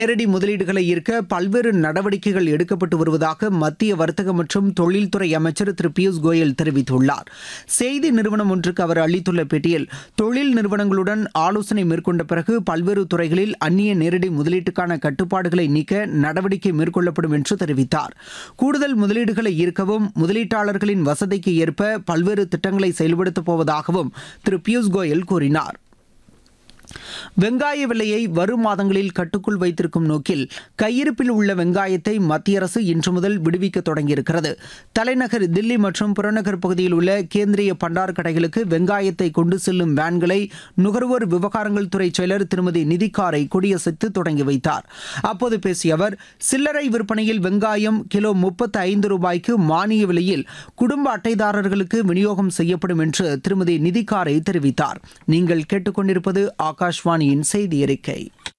நேரடி முதலீடுகளை ஈர்க்க பல்வேறு நடவடிக்கைகள் எடுக்கப்பட்டு வருவதாக மத்திய வர்த்தக மற்றும் தொழில்துறை அமைச்சர் திரு பியூஷ் கோயல் தெரிவித்துள்ளார் செய்தி நிறுவனம் ஒன்றுக்கு அவர் அளித்துள்ள பேட்டியில் தொழில் நிறுவனங்களுடன் ஆலோசனை மேற்கொண்ட பிறகு பல்வேறு துறைகளில் அந்நிய நேரடி முதலீட்டுக்கான கட்டுப்பாடுகளை நீக்க நடவடிக்கை மேற்கொள்ளப்படும் என்று தெரிவித்தார் கூடுதல் முதலீடுகளை ஈர்க்கவும் முதலீட்டாளர்களின் வசதிக்கு ஏற்ப பல்வேறு திட்டங்களை செயல்படுத்தப் போவதாகவும் திரு பியூஷ் கோயல் கூறினார் வெங்காய விலையை வரும் மாதங்களில் கட்டுக்குள் வைத்திருக்கும் நோக்கில் கையிருப்பில் உள்ள வெங்காயத்தை மத்திய அரசு இன்று முதல் விடுவிக்க தொடங்கியிருக்கிறது தலைநகர் தில்லி மற்றும் புறநகர் பகுதியில் உள்ள கேந்திரிய பண்டார் கடைகளுக்கு வெங்காயத்தை கொண்டு செல்லும் வேன்களை நுகர்வோர் விவகாரங்கள் துறை செயலர் திருமதி நிதிகாரை கொடியசைத்து தொடங்கி வைத்தார் அப்போது பேசிய அவர் சில்லறை விற்பனையில் வெங்காயம் கிலோ முப்பத்தி ஐந்து ரூபாய்க்கு மானிய விலையில் குடும்ப அட்டைதாரர்களுக்கு விநியோகம் செய்யப்படும் என்று திருமதி நிதிகாரை தெரிவித்தார் நீங்கள் கேட்டுக்கொண்டிருப்பது ஆகாஷ்வாணியின் செய்தி அறிக்கை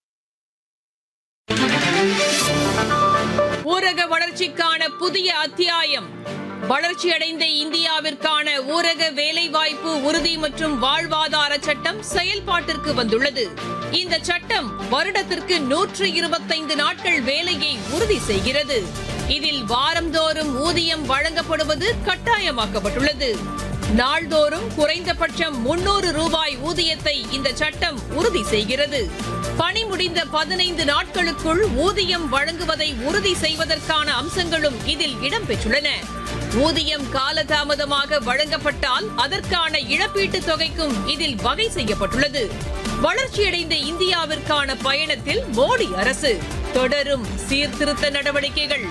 ஊரக வளர்ச்சிக்கான புதிய அத்தியாயம் வளர்ச்சியடைந்த இந்தியாவிற்கான ஊரக வேலைவாய்ப்பு உறுதி மற்றும் வாழ்வாதார சட்டம் செயல்பாட்டிற்கு வந்துள்ளது இந்த சட்டம் வருடத்திற்கு நூற்று இருபத்தைந்து நாட்கள் வேலையை உறுதி செய்கிறது இதில் வாரந்தோறும் ஊதியம் வழங்கப்படுவது கட்டாயமாக்கப்பட்டுள்ளது நாள்தோறும் குறைந்தபட்சம் முன்னூறு ரூபாய் ஊதியத்தை இந்த சட்டம் உறுதி செய்கிறது பணி முடிந்த பதினைந்து நாட்களுக்குள் ஊதியம் வழங்குவதை உறுதி செய்வதற்கான அம்சங்களும் இதில் இடம்பெற்றுள்ளன ஊதியம் காலதாமதமாக வழங்கப்பட்டால் அதற்கான இழப்பீட்டுத் தொகைக்கும் இதில் வகை செய்யப்பட்டுள்ளது வளர்ச்சியடைந்த இந்தியாவிற்கான பயணத்தில் மோடி அரசு தொடரும் சீர்திருத்த நடவடிக்கைகள்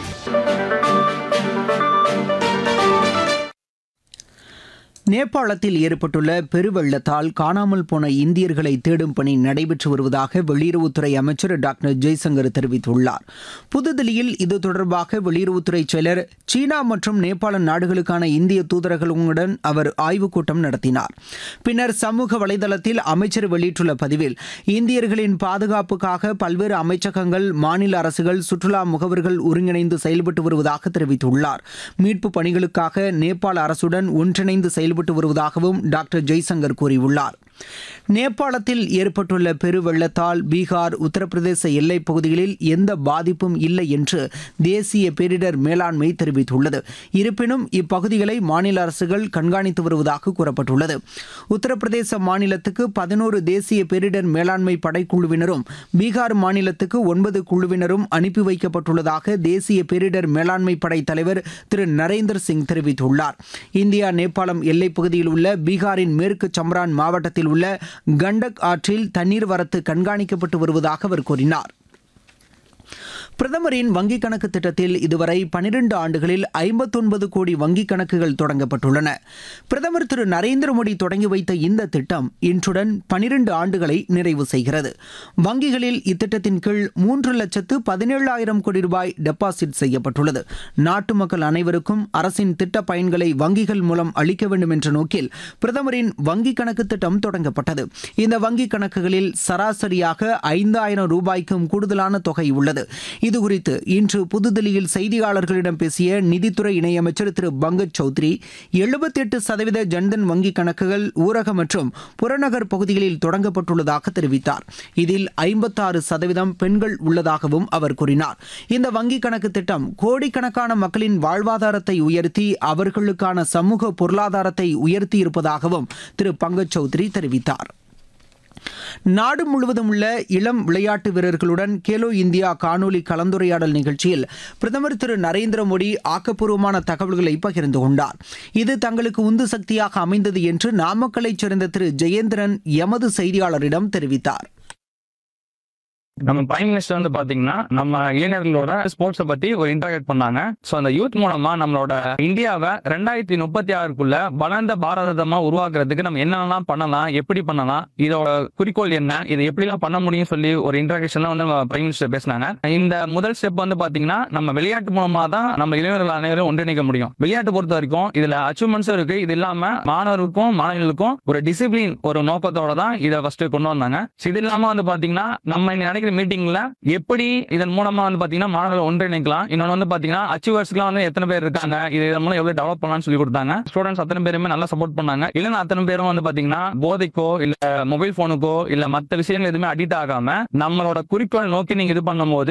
நேபாளத்தில் ஏற்பட்டுள்ள பெருவெள்ளத்தால் காணாமல் போன இந்தியர்களை தேடும் பணி நடைபெற்று வருவதாக வெளியுறவுத்துறை அமைச்சர் டாக்டர் ஜெய்சங்கர் தெரிவித்துள்ளார் புதுதில்லியில் இது தொடர்பாக வெளியுறவுத்துறை செயலர் சீனா மற்றும் நேபாள நாடுகளுக்கான இந்திய தூதரகங்களுடன் அவர் ஆய்வுக் கூட்டம் நடத்தினார் பின்னர் சமூக வலைதளத்தில் அமைச்சர் வெளியிட்டுள்ள பதிவில் இந்தியர்களின் பாதுகாப்புக்காக பல்வேறு அமைச்சகங்கள் மாநில அரசுகள் சுற்றுலா முகவர்கள் ஒருங்கிணைந்து செயல்பட்டு வருவதாக தெரிவித்துள்ளார் மீட்பு பணிகளுக்காக நேபாள அரசுடன் ஒன்றிணைந்து செயல்பட்டு வருவதாகவும் டாக்டர் ஜெய்சங்கர் கூறியுள்ளார் நேபாளத்தில் ஏற்பட்டுள்ள பெருவெள்ளத்தால் பீகார் உத்தரப்பிரதேச எல்லைப் பகுதிகளில் எந்த பாதிப்பும் இல்லை என்று தேசிய பேரிடர் மேலாண்மை தெரிவித்துள்ளது இருப்பினும் இப்பகுதிகளை மாநில அரசுகள் கண்காணித்து வருவதாக கூறப்பட்டுள்ளது உத்தரப்பிரதேச மாநிலத்துக்கு பதினோரு தேசிய பேரிடர் மேலாண்மை படைக்குழுவினரும் பீகார் மாநிலத்துக்கு ஒன்பது குழுவினரும் அனுப்பி வைக்கப்பட்டுள்ளதாக தேசிய பேரிடர் மேலாண்மை படை தலைவர் திரு நரேந்தர் சிங் தெரிவித்துள்ளார் இந்தியா நேபாளம் எல்லைப் பகுதியில் உள்ள பீகாரின் மேற்கு சம்ரான் மாவட்டத்தில் உள்ள கண்டக் ஆற்றில் தண்ணீர் வரத்து கண்காணிக்கப்பட்டு வருவதாக அவர் கூறினார் பிரதமரின் வங்கிக் கணக்கு திட்டத்தில் இதுவரை பனிரெண்டு ஆண்டுகளில் ஐம்பத்தொன்பது கோடி வங்கிக் கணக்குகள் தொடங்கப்பட்டுள்ளன பிரதமர் திரு நரேந்திர மோடி தொடங்கி வைத்த இந்த திட்டம் இன்றுடன் பனிரெண்டு ஆண்டுகளை நிறைவு செய்கிறது வங்கிகளில் இத்திட்டத்தின் கீழ் மூன்று லட்சத்து பதினேழாயிரம் கோடி ரூபாய் டெபாசிட் செய்யப்பட்டுள்ளது நாட்டு மக்கள் அனைவருக்கும் அரசின் திட்ட பயன்களை வங்கிகள் மூலம் அளிக்க வேண்டும் என்ற நோக்கில் பிரதமரின் வங்கிக் கணக்கு திட்டம் தொடங்கப்பட்டது இந்த வங்கிக் கணக்குகளில் சராசரியாக ஐந்தாயிரம் ரூபாய்க்கும் கூடுதலான தொகை உள்ளது இதுகுறித்து இன்று புதுதில்லியில் செய்தியாளர்களிடம் பேசிய நிதித்துறை இணையமைச்சர் திரு பங்கஜ் சௌத்ரி எழுபத்தி எட்டு சதவீத ஜன்தன் வங்கிக் கணக்குகள் ஊரக மற்றும் புறநகர் பகுதிகளில் தொடங்கப்பட்டுள்ளதாக தெரிவித்தார் இதில் ஐம்பத்தாறு சதவீதம் பெண்கள் உள்ளதாகவும் அவர் கூறினார் இந்த வங்கிக் கணக்கு திட்டம் கோடிக்கணக்கான மக்களின் வாழ்வாதாரத்தை உயர்த்தி அவர்களுக்கான சமூக பொருளாதாரத்தை உயர்த்தி இருப்பதாகவும் திரு பங்கஜ் சௌத்ரி தெரிவித்தார் நாடு முழுவதும் உள்ள இளம் விளையாட்டு வீரர்களுடன் கேலோ இந்தியா காணொலி கலந்துரையாடல் நிகழ்ச்சியில் பிரதமர் திரு நரேந்திர மோடி ஆக்கப்பூர்வமான தகவல்களை பகிர்ந்து கொண்டார் இது தங்களுக்கு உந்து சக்தியாக அமைந்தது என்று நாமக்கலைச் சேர்ந்த திரு ஜெயேந்திரன் எமது செய்தியாளரிடம் தெரிவித்தார் நம்ம பிரைம் மினிஸ்டர் வந்து பாத்தீங்கன்னா நம்ம இளைஞர்களோட ஸ்போர்ட்ஸை பத்தி ஒரு இன்டராக்ட் பண்ணாங்க சோ அந்த யூத் மூலமா நம்மளோட இந்தியாவை ரெண்டாயிரத்தி முப்பத்தி ஆறுக்குள்ள வளர்ந்த பாரதமா உருவாக்குறதுக்கு நம்ம என்னென்னலாம் பண்ணலாம் எப்படி பண்ணலாம் இதோட குறிக்கோள் என்ன இதை எப்படிலாம் பண்ண முடியும் சொல்லி ஒரு இன்டராக்ஷன்ல வந்து நம்ம பிரைம் மினிஸ்டர் பேசினாங்க இந்த முதல் ஸ்டெப் வந்து பாத்தீங்கன்னா நம்ம விளையாட்டு மூலமா தான் நம்ம இளைஞர்கள் அனைவரும் ஒன்றிணைக்க முடியும் விளையாட்டு பொறுத்த வரைக்கும் இதுல அச்சீவ்மெண்ட்ஸும் இருக்கு இது இல்லாம மாணவருக்கும் மாணவர்களுக்கும் ஒரு டிசிப்ளின் ஒரு நோக்கத்தோட தான் இதை ஃபர்ஸ்ட் கொண்டு வந்தாங்க So இது இல்லாம வந்து பாத்தீங்கன்னா நம்ம இன்னைக்கு நினைக்கிற மாதிரி மீட்டிங்ல எப்படி இதன் மூலமா வந்து பாத்தீங்கன்னா மாணவர்கள் ஒன்றிணைக்கலாம் இன்னொன்று வந்து பாத்தீங்கன்னா அச்சீவர்ஸ்க்குலாம் வந்து எத்தனை பேர் இருக்காங்க இது இதன் மூலம் எவ்வளவு டெவலப் பண்ணலாம்னு சொல்லி கொடுத்தாங்க ஸ்டூடெண்ட்ஸ் அத்தனை பேருமே நல்லா சப்போர்ட் பண்ணாங்க இல்லைன்னா அத்தனை பேரும் வந்து பாத்தீங்கன்னா போதைக்கோ இல்ல மொபைல் போனுக்கோ இல்ல மத்த விஷயங்கள் எதுவுமே அடிக்ட் ஆகாம நம்மளோட குறிக்கோள் நோக்கி நீங்க இது பண்ணும்போது